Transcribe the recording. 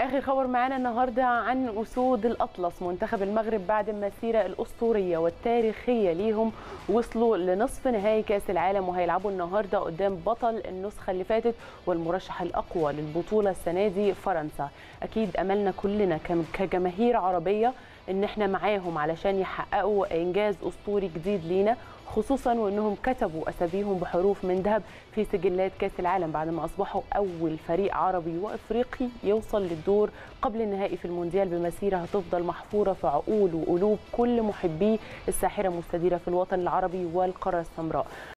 اخر خبر معانا النهارده عن اسود الاطلس منتخب المغرب بعد المسيره الاسطوريه والتاريخيه ليهم وصلوا لنصف نهائي كاس العالم وهيلعبوا النهارده قدام بطل النسخه اللي فاتت والمرشح الاقوى للبطوله السنه دي فرنسا اكيد املنا كلنا كجماهير عربيه ان احنا معاهم علشان يحققوا انجاز اسطوري جديد لينا خصوصا وانهم كتبوا اساميهم بحروف من ذهب في سجلات كاس العالم بعد ما اصبحوا اول فريق عربي وافريقي يوصل للدور قبل النهائي في المونديال بمسيره هتفضل محفوره في عقول وقلوب كل محبي الساحره مستديره في الوطن العربي والقاره السمراء